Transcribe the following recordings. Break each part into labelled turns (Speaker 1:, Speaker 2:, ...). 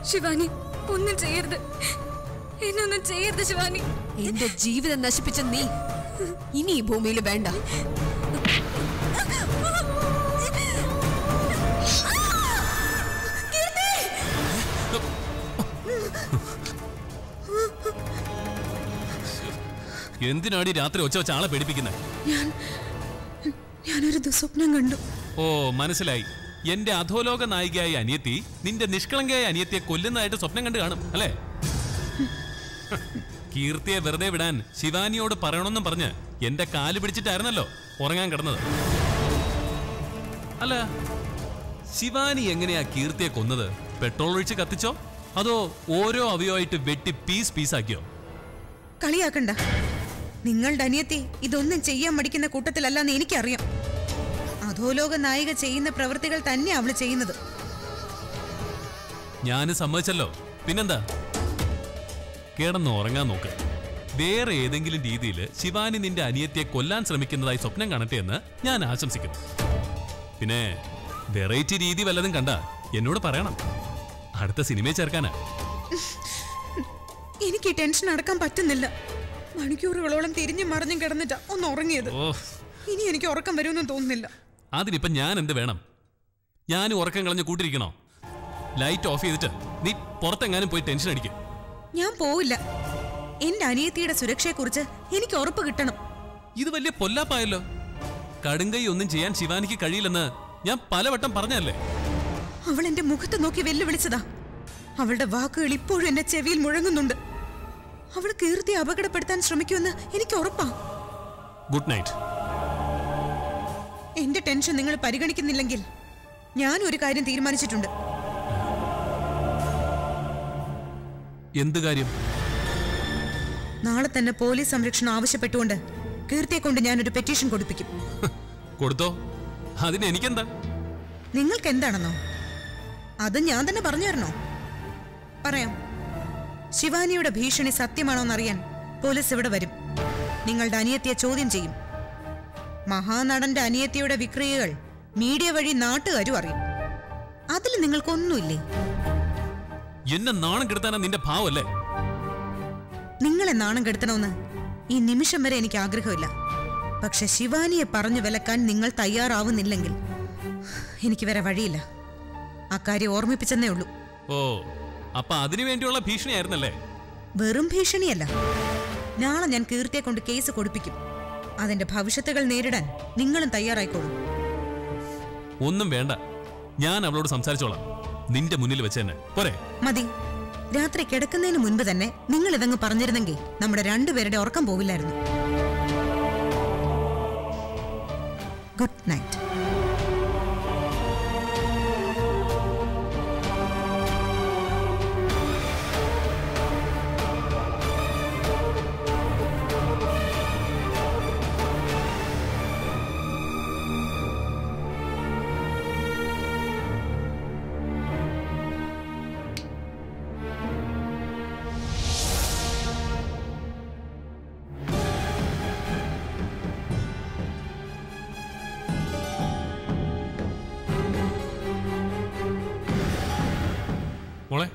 Speaker 1: ശിവാനി ഒന്നും ചെയ്യരുത് എന്നൊന്നും ചെയ്യരുത് ശിവാനി
Speaker 2: എന്റെ ജീവിതം നശിപ്പിച്ച നീ ഇനി ഈ ഭൂമിയിൽ വേണ്ട
Speaker 3: എന്തിനാടി രാത്രി ഒച്ച വെച്ച ആളെ പേടിപ്പിക്കുന്നത്
Speaker 1: ഞാൻ ഞാനൊരു ദുസ്വപ്നം കണ്ടു
Speaker 3: ഓ മനസ്സിലായി എന്റെ അധോലോക നായികയായ അനിയത്തി നിന്റെ നിഷ്കളങ്കയായ അനിയത്തിയെ കൊല്ലുന്നതായിട്ട് സ്വപ്നം കണ്ട് കാണും അല്ലേ കീർത്തിയെ വെറുതെ വിടാൻ ശിവാനിയോട് പറയണമെന്നും പറഞ്ഞ് എന്റെ കാല് പിടിച്ചിട്ടായിരുന്നല്ലോ ഉറങ്ങാൻ കിടന്നത് അല്ല ശിവാനി എങ്ങനെയാ കീർത്തിയെ കൊന്നത് പെട്രോൾ ഒഴിച്ച് കത്തിച്ചോ അതോ ഓരോ അവയവായിട്ട് വെട്ടി പീസ് പീസാക്കിയോ
Speaker 4: കളിയാക്കണ്ട നിങ്ങളുടെ അനിയത്തി ഇതൊന്നും ചെയ്യാൻ മടിക്കുന്ന കൂട്ടത്തിലല്ലെന്ന് എനിക്കറിയാം അധോലോക നായിക ചെയ്യുന്ന പ്രവൃത്തികൾ തന്നെ അവള് ചെയ്യുന്നത്
Speaker 3: ഞാന് സമ്മതിച്ചല്ലോ പിന്നെന്താ കിടന്ന് ഉറങ്ങാൻ നോക്ക് വേറെ ഏതെങ്കിലും രീതിയിൽ ശിവാനി നിന്റെ അനിയത്തിയെ കൊല്ലാൻ ശ്രമിക്കുന്നതായി സ്വപ്നം കാണട്ടെ എന്ന് ഞാൻ ആശംസിക്കുന്നു പിന്നെ വെറൈറ്റി രീതി വല്ലതും കണ്ട എന്നോട് പറയണം അടുത്ത സിനിമയെ ചേർക്കാനാ
Speaker 4: എനിക്ക് ഈ ടെൻഷൻ അടക്കാൻ പറ്റുന്നില്ല മണിക്കൂറുകളോളം തിരിഞ്ഞും മറിഞ്ഞും കിടന്നിട്ടാ ഒന്ന് ഉറങ്ങിയത്
Speaker 3: ഓ
Speaker 4: ഇനി എനിക്ക് ഉറക്കം വരുമെന്നും തോന്നുന്നില്ല
Speaker 3: അതിനിപ്പം ഞാൻ എന്ത് വേണം ഞാൻ ഉറക്കം കളഞ്ഞ് കൂട്ടിരിക്കണോ ലൈറ്റ് ഓഫ് ചെയ്തിട്ട് നീ പുറത്തെങ്ങാനും പോയി ടെൻഷൻ അടിക്കും
Speaker 4: ഞാൻ പോവില്ല എന്റെ അനിയത്തിയുടെ സുരക്ഷയെക്കുറിച്ച് എനിക്ക് ഉറപ്പ് കിട്ടണം
Speaker 3: ഇത് വലിയ പൊല്ലാപ്പായല്ലോ കടുങ്കൈ ഒന്നും ചെയ്യാൻ ശിവാനിക്ക് കഴിയില്ലെന്ന് ഞാൻ പലവട്ടം പറഞ്ഞല്ലേ
Speaker 4: അവൾ എന്റെ മുഖത്ത് നോക്കി വെല്ലുവിളിച്ചതാ അവളുടെ വാക്കുകൾ ഇപ്പോഴും എന്റെ ചെവിയിൽ മുഴങ്ങുന്നുണ്ട് അവൾ കീർത്തി അപകടപ്പെടുത്താൻ ശ്രമിക്കുമെന്ന് എനിക്ക് ഉറപ്പാ
Speaker 3: ഗുഡ് നൈറ്റ്
Speaker 4: എന്റെ ടെൻഷൻ നിങ്ങൾ പരിഗണിക്കുന്നില്ലെങ്കിൽ ഞാൻ ഒരു കാര്യം തീരുമാനിച്ചിട്ടുണ്ട്
Speaker 3: എന്ത് കാര്യം
Speaker 4: നാളെ തന്നെ പോലീസ് സംരക്ഷണം ആവശ്യപ്പെട്ടുകൊണ്ട് കീർത്തിയെ കൊണ്ട് ഞാനൊരു പെറ്റീഷൻ കൊടുപ്പിക്കും
Speaker 3: കൊടുത്തോ അതിന് എനിക്കെന്താ
Speaker 4: നിങ്ങൾക്ക് എന്താണെന്നോ അത് ഞാൻ തന്നെ പറഞ്ഞു തരണോ പറയാം ശിവാനിയുടെ ഭീഷണി സത്യമാണോന്നറിയാൻ പോലീസ് ഇവിടെ വരും നിങ്ങളുടെ അനിയത്തിയെ ചോദ്യം ചെയ്യും മഹാനടന്റെ അനിയത്തിയുടെ വിക്രിയകൾ മീഡിയ വഴി നാട്ടുകാരും അറിയും അതിൽ നിങ്ങൾക്കൊന്നുമില്ലേ
Speaker 3: എന്നെ നാണം കെടുത്താനാ നിന്റെ ഭാവമല്ലേ
Speaker 4: നിങ്ങളെ നാണം കെടുത്തണമെന്ന് ഈ നിമിഷം വരെ എനിക്ക് ആഗ്രഹമില്ല പക്ഷെ ശിവാനിയെ പറഞ്ഞു വിലക്കാൻ നിങ്ങൾ തയ്യാറാവുന്നില്ലെങ്കിൽ എനിക്ക് വേറെ വഴിയില്ല അക്കാര്യം ഓർമ്മിപ്പിച്ചെന്നേ ഉള്ളൂ
Speaker 3: ഓ അപ്പൊ അതിനു വേണ്ടിയുള്ള ഭീഷണിയായിരുന്നല്ലേ
Speaker 4: വെറും ഭീഷണിയല്ല നാളെ ഞാൻ കീർത്തിയെ കൊണ്ട് കേസ് കൊടുപ്പിക്കും അതിന്റെ ഭവിഷ്യത്തുകൾ നേരിടാൻ നിങ്ങളും തയ്യാറായിക്കോളൂ
Speaker 3: ഒന്നും വേണ്ട ഞാൻ അവളോട് സംസാരിച്ചോളാം നിന്റെ മുന്നിൽ വെച്ച് തന്നെ പോരെ
Speaker 4: മതി രാത്രി കിടക്കുന്നതിന് മുൻപ് തന്നെ നിങ്ങൾ ഇതങ്ങ് പറഞ്ഞിരുന്നെങ്കിൽ നമ്മുടെ രണ്ടുപേരുടെ ഉറക്കം പോവില്ലായിരുന്നു ഗുഡ് നൈറ്റ്
Speaker 3: മോളെ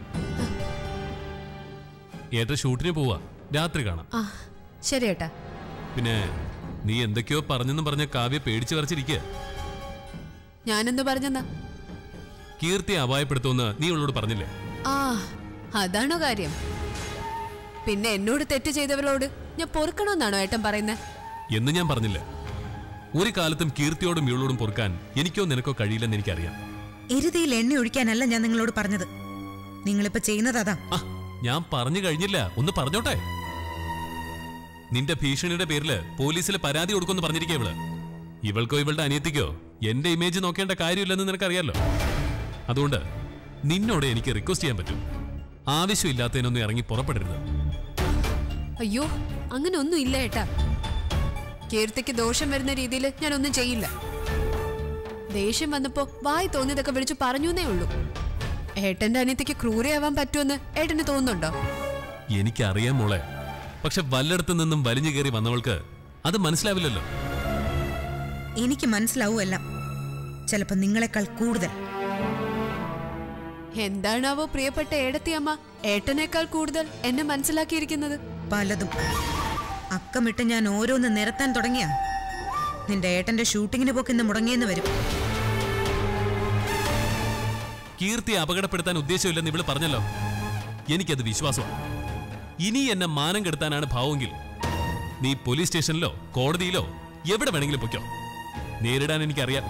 Speaker 3: ഏട്ട ഷൂട്ടിന് പോവാ രാത്രി കാണാം
Speaker 2: ആ ശരി ഏട്ടാ
Speaker 3: പിന്നെ നീ എന്തൊക്കെയോ പറഞ്ഞെന്നും പറഞ്ഞ കാവ്യ പേടിച്ചു വരച്ചിരിക്കുക
Speaker 2: ഞാനെന്തു പറഞ്ഞെന്നാ
Speaker 3: കീർത്തിയെ അപായപ്പെടുത്തുമെന്ന് നീ അവളോട് പറഞ്ഞില്ലേ
Speaker 2: ആ അതാണോ കാര്യം പിന്നെ എന്നോട് തെറ്റ് ചെയ്തവരോട് ഞാൻ പൊറുക്കണമെന്നാണോ ഏട്ടൻ പറയുന്നത്
Speaker 3: എന്ന് ഞാൻ പറഞ്ഞില്ല ഒരു കാലത്തും കീർത്തിയോടും ഇവളോടും പൊറുക്കാൻ എനിക്കോ നിനക്കോ കഴിയില്ലെന്ന് എനിക്കറിയാം
Speaker 4: എരുതിയിൽ എണ്ണ ഒഴിക്കാനല്ല ഞാൻ നിങ്ങളോട് പറഞ്ഞത് നിങ്ങളിപ്പോ ചെയ്യുന്നത് അതാ
Speaker 3: ആ ഞാൻ പറഞ്ഞു കഴിഞ്ഞില്ല ഒന്ന് പറഞ്ഞോട്ടെ നിന്റെ ഭീഷണിയുടെ പേരില് പോലീസിൽ പരാതി കൊടുക്കുമെന്ന് പറഞ്ഞിരിക്കുക ഇവള് ഇവൾക്കോ ഇവളുടെ അനിയത്തിക്കോ എന്റെ ഇമേജ് നോക്കേണ്ട കാര്യമില്ലെന്ന് നിനക്കറിയാലോ അതുകൊണ്ട് നിന്നോട് എനിക്ക് റിക്വസ്റ്റ് ചെയ്യാൻ പറ്റും ആവശ്യമില്ലാത്തതിനൊന്നും ഇറങ്ങി പുറപ്പെടരുത്
Speaker 2: അയ്യോ അങ്ങനെ ഒന്നും ഇല്ല ഏട്ടാ കീർത്തിക്ക് ദോഷം വരുന്ന രീതിയിൽ ഞാനൊന്നും ചെയ്യില്ല ദേഷ്യം വന്നപ്പോ വായി തോന്നിയതൊക്കെ വിളിച്ചു പറഞ്ഞേ ഉള്ളൂ ഏട്ടന്റെ അനിയത്തിക്ക് ക്രൂരയാവാൻ പറ്റുമെന്ന് ഏട്ടന് തോന്നുന്നുണ്ടോ
Speaker 3: എനിക്കറിയാം മോളെ പക്ഷെ വല്ലയിടത്തു നിന്നും വലിഞ്ഞു കയറി വന്നവൾക്ക് അത് മനസ്സിലാവില്ലല്ലോ
Speaker 4: എനിക്ക് മനസ്സിലാവുമല്ല ചിലപ്പോ നിങ്ങളെക്കാൾ കൂടുതൽ
Speaker 2: എന്താണാവോ പ്രിയപ്പെട്ട ഏടത്തിയമ്മ ഏട്ടനേക്കാൾ കൂടുതൽ എന്നെ മനസ്സിലാക്കിയിരിക്കുന്നത്
Speaker 4: പലതും അക്കമിട്ട് ഞാൻ ഓരോന്ന് നിരത്താൻ തുടങ്ങിയ നിന്റെ ഏട്ടന്റെ ഷൂട്ടിങ്ങിന് പോക്കിന്ന് മുടങ്ങിയെന്ന് വരും
Speaker 3: കീർത്തിയെ അപകടപ്പെടുത്താൻ ഉദ്ദേശമില്ലെന്ന് ഇവള് പറഞ്ഞല്ലോ എനിക്കത് വിശ്വാസമാണ് ഇനി എന്നെ മാനം കെടുത്താനാണ് ഭാവമെങ്കിൽ നീ പോലീസ് സ്റ്റേഷനിലോ കോടതിയിലോ എവിടെ വേണമെങ്കിലും പൊയ്ക്കോ നേരിടാൻ എനിക്കറിയാം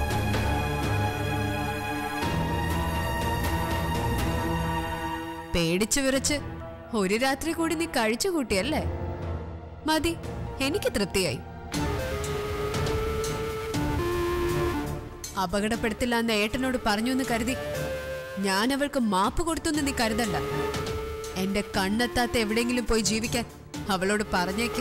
Speaker 2: പേടിച്ചു വിറച്ച് ഒരു രാത്രി കൂടി നീ കഴിച്ചു കൂട്ടിയല്ലേ മതി എനിക്ക് തൃപ്തിയായി അപകടപ്പെടുത്തില്ല എന്ന് ഏട്ടനോട് പറഞ്ഞു എന്ന് കരുതി ഞാൻ അവൾക്ക് മാപ്പ് കൊടുത്തു എന്ന് നീ കരുതണ്ട എന്റെ കണ്ണെത്താത്ത എവിടെയെങ്കിലും പോയി ജീവിക്കാൻ അവളോട് പറഞ്ഞേക്ക്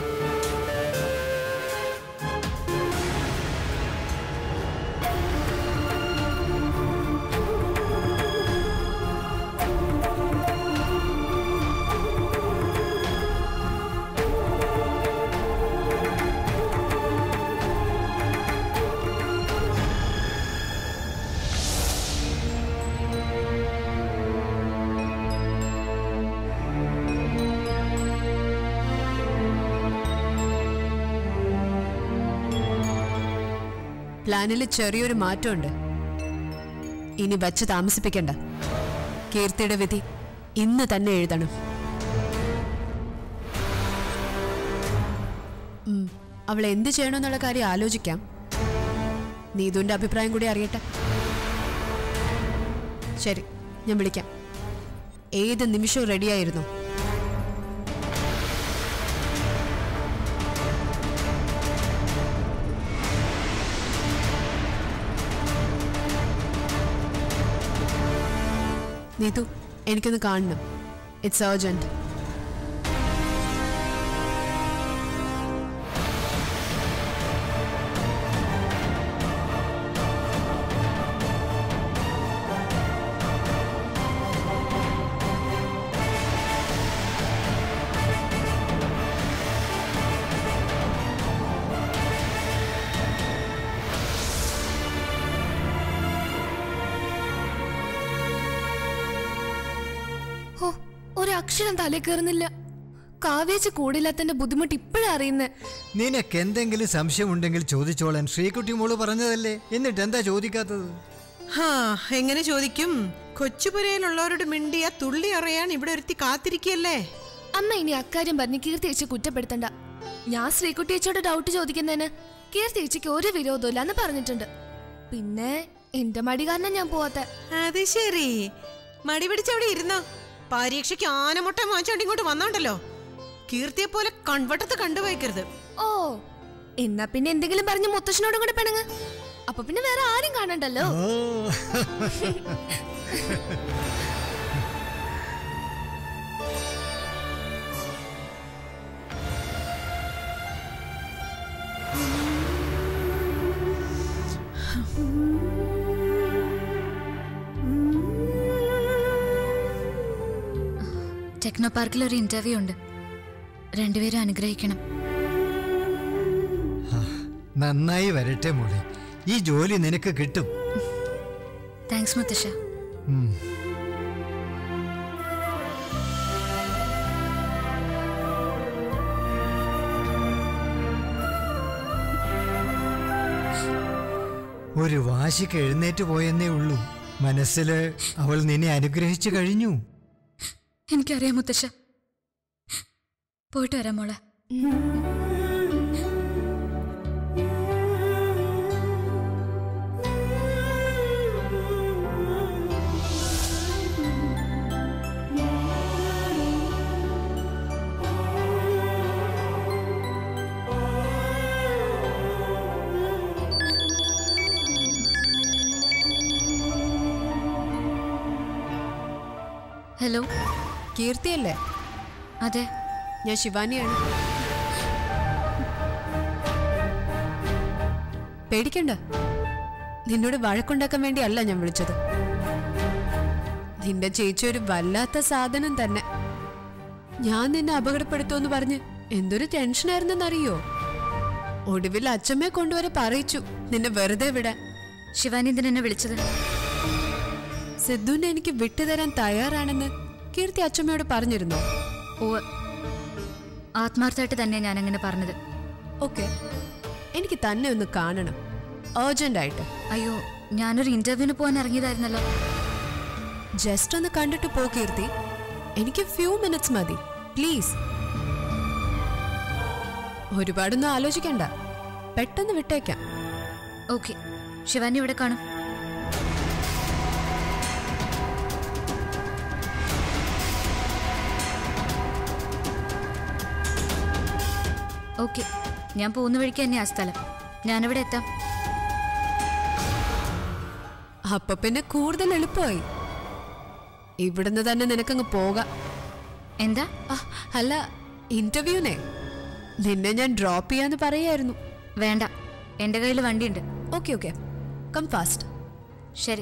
Speaker 2: പ്ലാനിൽ ചെറിയൊരു മാറ്റമുണ്ട് ഇനി വച്ച് താമസിപ്പിക്കണ്ട കീർത്തിയുടെ വിധി ഇന്ന് തന്നെ എഴുതണം ഉം, അവൾ എന്ത് ചെയ്യണമെന്നുള്ള കാര്യം ആലോചിക്കാം നീതുവിന്റെ അഭിപ്രായം കൂടി അറിയട്ടെ ശരി ഞാൻ വിളിക്കാം ഏത് നിമിഷവും റെഡിയായിരുന്നു നീതു എനിക്കൊന്ന് കാണണം ഇറ്റ്സ് അർജന്റ്
Speaker 1: ഓ ഒരക്ഷരം തലേ കയറുന്നില്ല കാവേച്ച് കൂടില്ലാത്തന്റെ ബുദ്ധിമുട്ട് ഇപ്പോഴാ അറിയുന്നേ
Speaker 5: നിനക്ക് എന്തെങ്കിലും സംശയമുണ്ടെങ്കിൽ ചോദിച്ചോളാൻ ശ്രീകുട്ടി മോള് പറഞ്ഞതല്ലേ എന്നിട്ട് എന്താ ചോദിക്കാത്തത്
Speaker 6: ഹാ എങ്ങനെ ചോദിക്കും കൊച്ചുപുരയിലുള്ളവരോട് മിണ്ടിയ തുള്ളി അറിയാൻ ഇവിടെ ഒരുത്തി കാത്തിരിക്കല്ലേ
Speaker 1: അമ്മ ഇനി അക്കാര്യം പറഞ്ഞ് കീർത്തി ചേച്ചി കുറ്റപ്പെടുത്തണ്ട ഞാൻ ശ്രീകുട്ടി ചേച്ചിയോട് ഡൗട്ട് ചോദിക്കുന്നതിന് കീർത്തി ചേച്ചിക്ക് ഒരു വിരോധമില്ല എന്ന് പറഞ്ഞിട്ടുണ്ട് പിന്നെ എന്റെ മടി കാരണം ഞാൻ പോവാത്ത
Speaker 6: അത് ശരി മടി പിടിച്ചവിടെ ഇരുന്നോ പരീക്ഷയ്ക്ക് ആനമുട്ട വാങ്ങിച്ചോണ്ട് ഇങ്ങോട്ട് വന്നോണ്ടല്ലോ കീർത്തിയെ പോലെ കൺവട്ടത്ത് കണ്ടുപോയിക്കരുത്
Speaker 1: ഓ എന്നാ പിന്നെ എന്തെങ്കിലും പറഞ്ഞ് മുത്തശ്ശനോടും കൂടെ പെണങ്ങ് അപ്പൊ പിന്നെ വേറെ ആരും കാണണ്ടല്ലോ
Speaker 5: ഓ
Speaker 7: ടെക്നോ പാർക്കിൽ ഒരു ഇന്റർവ്യൂ ഉണ്ട് രണ്ടുപേരും അനുഗ്രഹിക്കണം
Speaker 5: നന്നായി വരട്ടെ മോളെ ഈ ജോലി നിനക്ക് കിട്ടും
Speaker 7: താങ്ക്സ് മുത്തശ്ശ
Speaker 5: ഉം. ഒരു വാശിക്ക് എഴുന്നേറ്റ് പോയെന്നേ ഉള്ളൂ മനസ്സില് അവൾ നിന്നെ അനുഗ്രഹിച്ചു കഴിഞ്ഞു
Speaker 7: എനിക്കറിയാം മുത്തശ്ശ പോയിട്ട് വരാം മോളെ ഹലോ
Speaker 2: കീർത്തിയല്ലേ
Speaker 7: അതെ
Speaker 2: ഞാൻ ശിവാനിയാണ് പേടിക്കണ്ട നിന്നോട് വഴക്കുണ്ടാക്കാൻ വേണ്ടിയല്ല ഞാൻ വിളിച്ചത് നിന്റെ ചേച്ചി ഒരു വല്ലാത്ത സാധനം തന്നെ ഞാൻ നിന്നെ അപകടപ്പെടുത്തുമെന്ന് പറഞ്ഞ് എന്തൊരു ടെൻഷനായിരുന്നെന്നറിയോ ഒടുവിൽ അച്ഛമ്മയെ കൊണ്ടുവരെ പറയിച്ചു നിന്നെ വെറുതെ വിടാൻ
Speaker 7: ശിവാനി എന്തിനാ എന്നെ വിളിച്ചത്
Speaker 2: സിദ്ധുവിനെ എനിക്ക് വിട്ടുതരാൻ തയ്യാറാണെന്ന് കീർത്തി അച്ഛമ്മയോട് പറഞ്ഞിരുന്നോ
Speaker 7: ഓ ആത്മാർത്ഥമായിട്ട് തന്നെ ഞാൻ അങ്ങനെ പറഞ്ഞത്
Speaker 2: ഓക്കെ എനിക്ക് തന്നെ ഒന്ന് കാണണം അർജന്റ് ആയിട്ട്
Speaker 7: അയ്യോ ഞാനൊരു ഇന്റർവ്യൂവിന് പോകാൻ ഇറങ്ങിയതായിരുന്നല്ലോ
Speaker 2: ജസ്റ്റ് ഒന്ന് കണ്ടിട്ട് പോ കീർത്തി എനിക്ക് ഫ്യൂ മിനിറ്റ്സ് മതി പ്ലീസ് ഒരുപാടൊന്നും ആലോചിക്കണ്ട പെട്ടെന്ന് വിട്ടേക്കാം
Speaker 7: ഓക്കെ ശിവാനി ഇവിടെ കാണും ഓക്കെ ഞാൻ പോകുന്ന വഴിക്ക് തന്നെ ആ സ്ഥലം ഞാനിവിടെ എത്താം
Speaker 2: അപ്പൊ പിന്നെ കൂടുതൽ എളുപ്പമായി ഇവിടുന്ന് തന്നെ നിനക്കങ്ങ് പോകാം
Speaker 7: എന്താ
Speaker 2: ആ, അല്ല ഇന്റർവ്യൂനെ നിന്നെ ഞാൻ ഡ്രോപ്പ് ചെയ്യാന്ന് പറയായിരുന്നു
Speaker 7: വേണ്ട എൻ്റെ കയ്യിൽ വണ്ടിയുണ്ട്
Speaker 2: ഓക്കെ ഓക്കെ കം ഫാസ്റ്റ്
Speaker 7: ശരി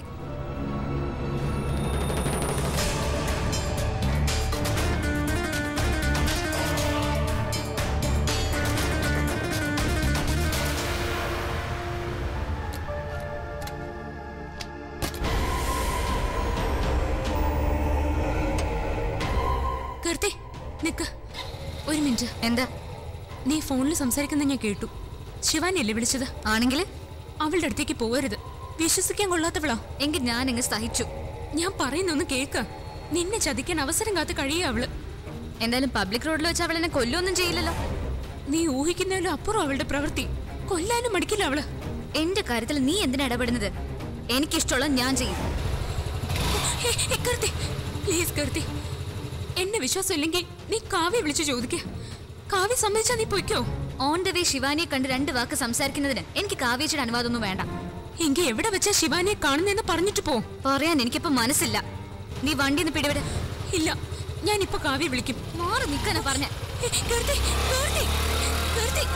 Speaker 8: കീർത്തി നിക്ക് ഒരു മിനിറ്റ്
Speaker 7: എന്താ
Speaker 8: നീ ഫോണിൽ സംസാരിക്കുന്നത് ഞാൻ കേട്ടു ശിവാനിയല്ലേ വിളിച്ചത്
Speaker 7: ആണെങ്കിൽ
Speaker 8: അവളുടെ അടുത്തേക്ക് പോകരുത് വിശ്വസിക്കാൻ കൊള്ളാത്തവളാ
Speaker 7: എങ്കിൽ ഞാൻ അങ്ങ് സഹിച്ചു
Speaker 8: ഞാൻ പറയുന്നൊന്ന് കേക്ക് നിന്നെ ചതിക്കാൻ അവസരം കാത്ത് കഴിയുക അവള്
Speaker 7: എന്തായാലും പബ്ലിക് റോഡിൽ വെച്ച് അവൾ എന്നെ കൊല്ലൊന്നും ചെയ്യില്ലല്ലോ
Speaker 8: നീ ഊഹിക്കുന്നതിലും അപ്പുറം അവളുടെ പ്രവൃത്തി കൊല്ലാനും മടിക്കില്ല അവള്
Speaker 7: എന്റെ കാര്യത്തിൽ നീ എന്തിനാ ഇടപെടുന്നത് എനിക്കിഷ്ടമുള്ള ഞാൻ ചെയ്യും
Speaker 8: ഹേ, ഹേ, കീർത്തി പ്ലീസ് കീർത്തി എന്നെ വിശ്വാസം ഇല്ലെങ്കിൽ നീ കാവ്യ വിളിച്ചു ചോദിക്ക കാവ്യ സമ്മതിച്ചാ നീ പൊയ്ക്കോ
Speaker 7: ഓൺ ദ വേ ശിവാനിയെ കണ്ട് രണ്ട് വാക്ക് സംസാരിക്കുന്നതിന് എനിക്ക് കാവേച്ചിയുടെ അനുവാദമൊന്നും വേണ്ട
Speaker 8: എങ്കി എവിടെ വെച്ചാ ശിവാനിയെ കാണുന്നെന്ന് പറഞ്ഞിട്ട് പോ
Speaker 7: പറയാൻ എനിക്കിപ്പോ മനസ്സില്ല നീ വണ്ടി ഒന്ന് പിടിവിട്
Speaker 8: ഇല്ല ഞാൻ ഇപ്പൊ കാവ്യ വിളിക്കും
Speaker 7: മാറി നിൽക്കാനാ പറഞ്ഞ
Speaker 8: ഹേ, കീർത്തി കീർത്തി കീർത്തി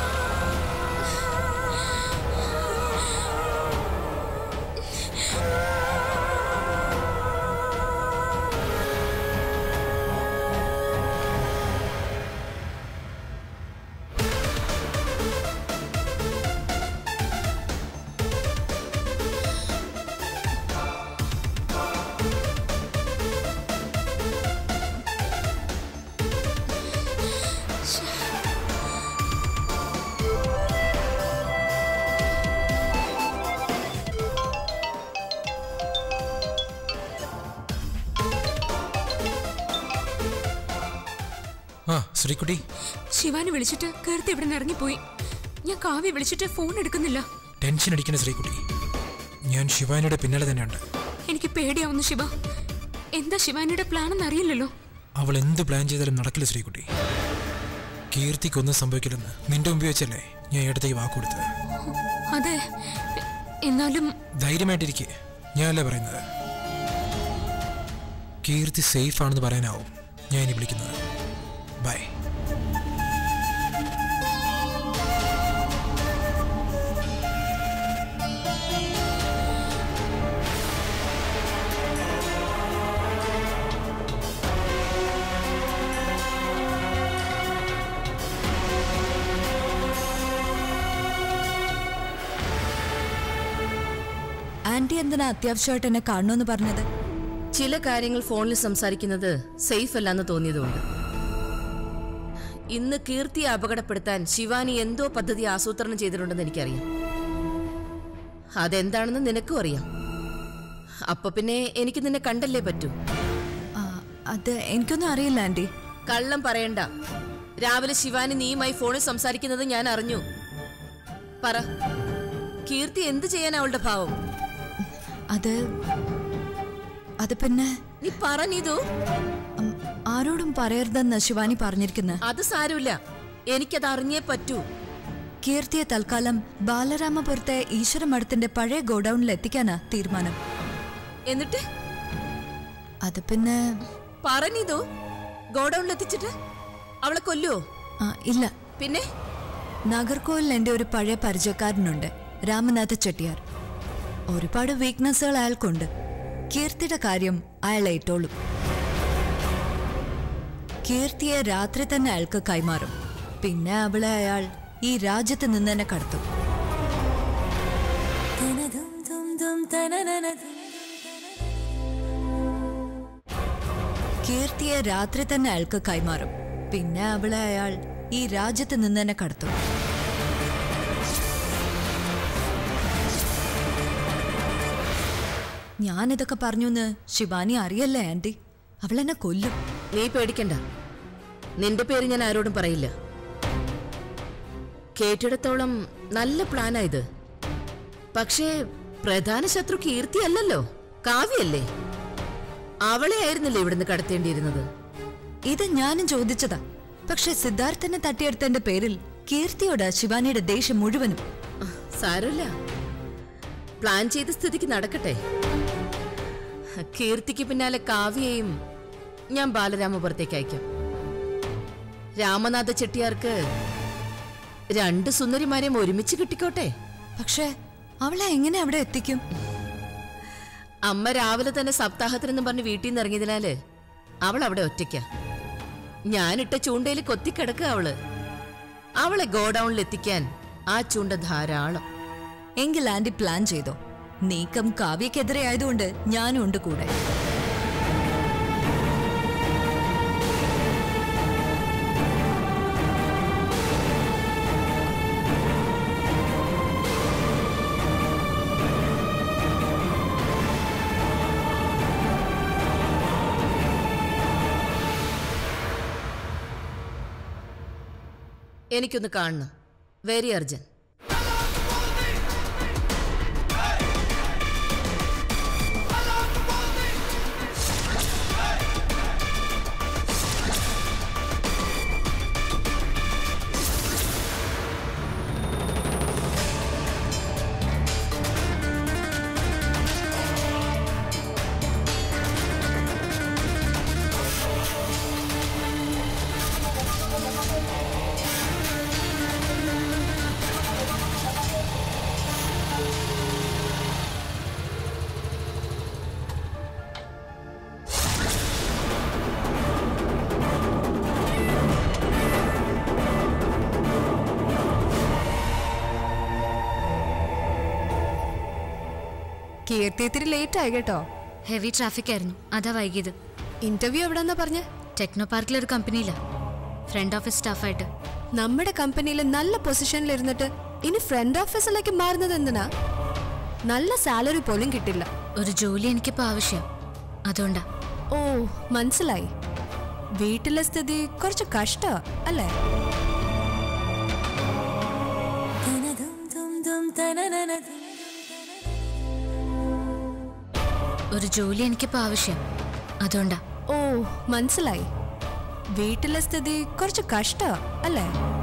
Speaker 9: ആ ശ്രീകുട്ടി
Speaker 8: ശിവാനി വിളിച്ചിട്ട് കീർത്തി ഇവിടെ നിന്ന് ഇറങ്ങിപ്പോയി ഞാൻ കാവ്യ വിളിച്ചിട്ട് ഫോൺ എടുക്കുന്നില്ല
Speaker 9: ടെൻഷൻ അടിക്കണ ശ്രീകുട്ടി ഞാൻ ശിവാനിയുടെ പിന്നാലെ തന്നെയുണ്ട്
Speaker 8: എനിക്ക് പേടിയാവുന്നു ശിവ എന്താ ശിവാനിയുടെ പ്ലാൻ എന്ന് അറിയില്ലല്ലോ
Speaker 9: അവൾ എന്ത് പ്ലാൻ ചെയ്താലും നടക്കില്ല ശ്രീകുട്ടി കീർത്തിക്കൊന്നും സംഭവിക്കില്ലെന്ന് നിന്റെ മുമ്പിൽ വെച്ചല്ലേ ഞാൻ ഇടത്തേക്ക് വാക്ക് കൊടുത്തത്
Speaker 8: അതെ എന്നാലും
Speaker 9: ധൈര്യമായിട്ടിരിക്കെ ഞാനല്ലേ പറയുന്നത് കീർത്തി സേഫ് ആണെന്ന് പറയാനാവും ഞാൻ ഇനി വിളിക്കുന്നത് ബൈ
Speaker 10: ആന്റി എന്തിനാ അത്യാവശ്യമായിട്ട് എന്നെ കാണണമെന്ന് പറഞ്ഞത്
Speaker 11: ചില കാര്യങ്ങൾ ഫോണിൽ സംസാരിക്കുന്നത് സേഫ് അല്ലെന്ന് തോന്നിയതുകൊണ്ട് ഇന്ന് കീർത്തിയെ അപകടപ്പെടുത്താൻ ശിവാനി എന്തോ പദ്ധതി ആസൂത്രണം ചെയ്തിട്ടുണ്ടെന്ന് എനിക്കറിയാം അതെന്താണെന്ന് നിനക്കും അറിയാം അപ്പൊ പിന്നെ എനിക്ക് നിന്നെ കണ്ടല്ലേ പറ്റൂ
Speaker 10: ആ, അത് എനിക്കൊന്നും അറിയില്ല ആന്റി
Speaker 11: കള്ളം പറയണ്ട രാവിലെ ശിവാനി നീയുമായി ഫോണിൽ സംസാരിക്കുന്നത് ഞാൻ അറിഞ്ഞു പറ കീർത്തി എന്ത് ചെയ്യാൻ അവളുടെ ഭാവം
Speaker 10: അത് അത് പിന്നെ
Speaker 11: നീ പറ നീതു
Speaker 10: ഉം, ആരോടും പറയരുതെന്ന് ശിവാനി പറഞ്ഞിരിക്കുന്നത്
Speaker 11: അത് സാരമില്ല എനിക്കത് അറിഞ്ഞേ പറ്റൂ
Speaker 10: കീർത്തിയെ തൽക്കാലം ബാലരാമപുരത്തെ ഈശ്വര മഠത്തിന്റെ പഴയ ഗോഡൌണിൽ എത്തിക്കാനാ തീരുമാനം
Speaker 11: എന്നിട്ട്
Speaker 10: അത് പിന്നെ
Speaker 11: പറഞ്ഞിതു ഗോഡൌണിൽ എത്തിച്ചിട്ട് അവളെ കൊല്ലുവോ
Speaker 10: ആ, ഇല്ല
Speaker 11: പിന്നെ
Speaker 10: നാഗർകോവിലിൽ എൻ്റെ ഒരു പഴയ പരിചയക്കാരനുണ്ട് രാമനാഥ ചെട്ടിയാർ ഒരുപാട് വീക്ക്നെസ്സുകൾ അയാൾക്കുണ്ട് കീർത്തിയുടെ കാര്യം അയാൾ ഏറ്റോളും കീർത്തിയെ രാത്രി തന്നെ അയാൾക്ക് കൈമാറും പിന്നെ അവളെ അയാൾ ഈ രാജ്യത്ത് നിന്ന് തന്നെ കടത്തും കീർത്തിയെ രാത്രി തന്നെ അയാൾക്ക് കൈമാറും പിന്നെ അവളെ അയാൾ ഈ രാജ്യത്ത് നിന്ന് തന്നെ കടത്തും ഞാനിതൊക്കെ പറഞ്ഞുന്ന് ശിവാനി അറിയല്ലേ ആന്റി അവളെന്നെ കൊല്ലും
Speaker 11: നീ പേടിക്കണ്ട നിന്റെ പേര് ഞാൻ ആരോടും പറയില്ല കേട്ടിടത്തോളം നല്ല പ്ലാനാ ഇത് പക്ഷേ പ്രധാന ശത്രു കീർത്തി അല്ലല്ലോ കാവ്യല്ലേ അവളെ ആയിരുന്നില്ലേ ഇവിടുന്ന് കടത്തേണ്ടിയിരുന്നത്
Speaker 10: ഇത് ഞാനും ചോദിച്ചതാ പക്ഷെ സിദ്ധാർത്ഥനെ തട്ടിയെടുത്തതിന്റെ പേരിൽ കീർത്തിയോട് ശിവാനിയുടെ ദേഷ്യം മുഴുവനും
Speaker 11: സാരമില്ല പ്ലാൻ ചെയ്ത സ്ഥിതിക്ക് നടക്കട്ടെ കീർത്തിക്ക് പിന്നാലെ കാവ്യയും ഞാൻ ബാലരാമപുരത്തേക്ക് അയക്കാം രാമനാഥ ചെട്ടിയാർക്ക് രണ്ട് സുന്ദരിമാരെയും ഒരുമിച്ച് കിട്ടിക്കോട്ടെ
Speaker 10: പക്ഷേ അവളെ എങ്ങനെ അവിടെ എത്തിക്കും
Speaker 11: അമ്മ രാവിലെ തന്നെ സപ്താഹത്തിനെന്ന് പറഞ്ഞ് വീട്ടിൽ നിന്ന് ഇറങ്ങിയതിനാല് അവൾ അവിടെ ഒറ്റയ്ക്ക ഞാനിട്ട ചൂണ്ടയിൽ കൊത്തിക്കിടക്കുക അവള് അവളെ ഗോഡൌണിൽ എത്തിക്കാൻ ആ ചൂണ്ട ധാരാളം
Speaker 10: എങ്കിൽ ആന്റി പ്ലാൻ ചെയ്തോ നീക്കം കാവ്യക്കെതിരെ ആയതുകൊണ്ട് ഞാനും ഉണ്ട് കൂടെ
Speaker 11: എനിക്കൊന്ന് കാണണം വെരി അർജന്റ്
Speaker 2: കീർത്തി ഇത്തിരി ലേറ്റ് ആയി കേട്ടോ
Speaker 7: ഹെവി ട്രാഫിക് ആയിരുന്നു അതാ വൈകിയത്
Speaker 2: ഇന്റർവ്യൂ എവിടെന്നാ പറഞ്ഞ
Speaker 7: ടെക്നോ പാർക്കിലെ ഒരു കമ്പനിയില ഫ്രണ്ട് ഓഫീസ് സ്റ്റാഫായിട്ട്
Speaker 2: നമ്മുടെ കമ്പനിയിൽ നല്ല പൊസിഷനിൽ ഇരുന്നിട്ട് ഇനി ഫ്രണ്ട് ഓഫീസിലേക്ക് മാറുന്നത് എന്തിനാ നല്ല സാലറി പോലും കിട്ടില്ല
Speaker 7: ഒരു ജോലി എനിക്കിപ്പോ ആവശ്യം അതുകൊണ്ടാ
Speaker 2: ഓ മനസ്സിലായി വീട്ടിലെ സ്ഥിതി കുറച്ച് കഷ്ട അല്ലേ
Speaker 7: ഒരു ജോലി എനിക്കിപ്പോ ആവശ്യം അതുകൊണ്ടാ
Speaker 2: ഓ മനസ്സിലായി വീട്ടിലെ സ്ഥിതി കുറച്ച് കഷ്ട അല്ലേ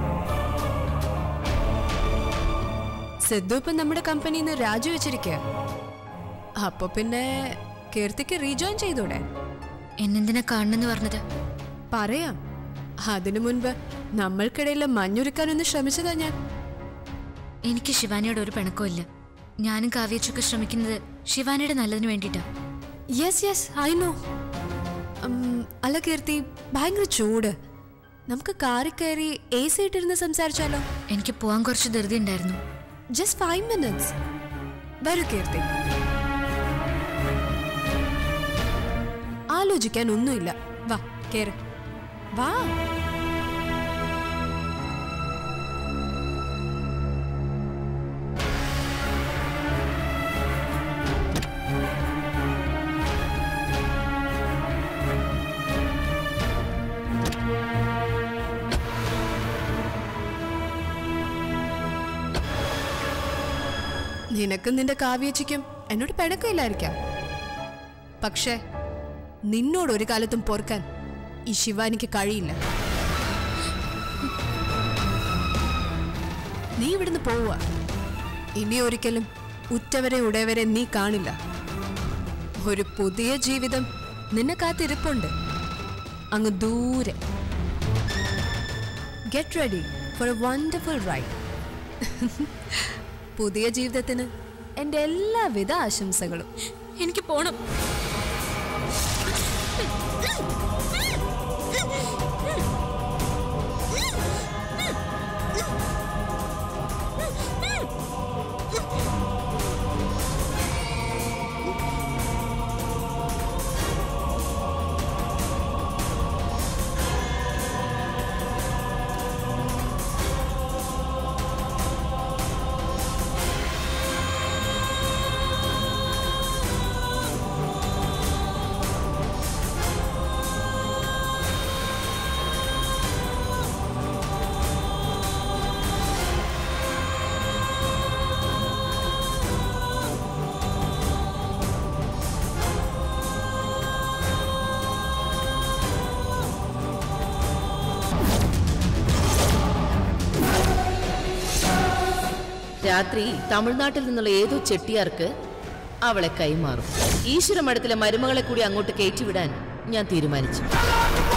Speaker 2: സിദ്ധു ഇപ്പൊ നമ്മുടെ കമ്പനിയിൽ നിന്ന് രാജിവെച്ചിരിക്കുക അപ്പൊ പിന്നെ കീർത്തിക്ക് റീജോയിൻ ചെയ്തൂടെ
Speaker 7: എന്നെന്തിനാ കാണണമെന്ന് പറഞ്ഞത്
Speaker 2: പറയാം അതിനു മുൻപ് നമ്മൾക്കിടയിൽ മഞ്ഞുരുക്കാനൊന്ന് ശ്രമിച്ചതാ ഞാൻ
Speaker 7: എനിക്ക് ശിവാനിയോട് ഒരു പിണക്കവും ഇല്ല ഞാനും കാവ്യച്ചൊക്കെ ശ്രമിക്കുന്നത് ശിവാനിയുടെ നല്ലതിന് വേണ്ടിയിട്ടാ
Speaker 2: യെസ് യെസ് ഐ നോ അല്ല കീർത്തി ഭയങ്കര ചൂട് നമുക്ക് കാറിൽ കയറി എ സി ഇട്ടിരുന്ന് സംസാരിച്ചാലോ
Speaker 7: എനിക്ക് പോവാൻ കുറച്ച് ധൃതി ഉണ്ടായിരുന്നു
Speaker 2: ജസ്റ്റ് ഫൈവ് മിനിറ്റ്സ് വരൂ കീർത്തി ആലോചിക്കാൻ ഒന്നുമില്ല വാ കേറ് വാ നിനക്കും നിന്റെ കാവ്യച്ചിക്കും എന്നോട് പിണക്കമില്ലായിരിക്കാം പക്ഷേ നിന്നോട് ഒരു കാലത്തും പൊറുക്കാൻ ഈ ശിവാനിക്ക് കഴിയില്ല നീ ഇവിടുന്ന് പോവുക ഇനി ഒരിക്കലും ഉറ്റവരെ ഉടയവരെ നീ കാണില്ല ഒരു പുതിയ ജീവിതം നിന്നെ കാത്തിരിപ്പുണ്ട് അങ്ങ് ദൂരെ get ready for a wonderful ride പുതിയ ജീവിതത്തിന് എൻ്റെ എല്ലാവിധ ആശംസകളും
Speaker 8: എനിക്ക് പോണം
Speaker 11: രാത്രി തമിഴ്നാട്ടിൽ നിന്നുള്ള ഏതോ ചെട്ടിയാർക്ക് അവളെ കൈമാറും ഈശ്വര മഠത്തിലെ മരുമകളെ കൂടി അങ്ങോട്ട് കയറ്റിവിടാൻ ഞാൻ തീരുമാനിച്ചു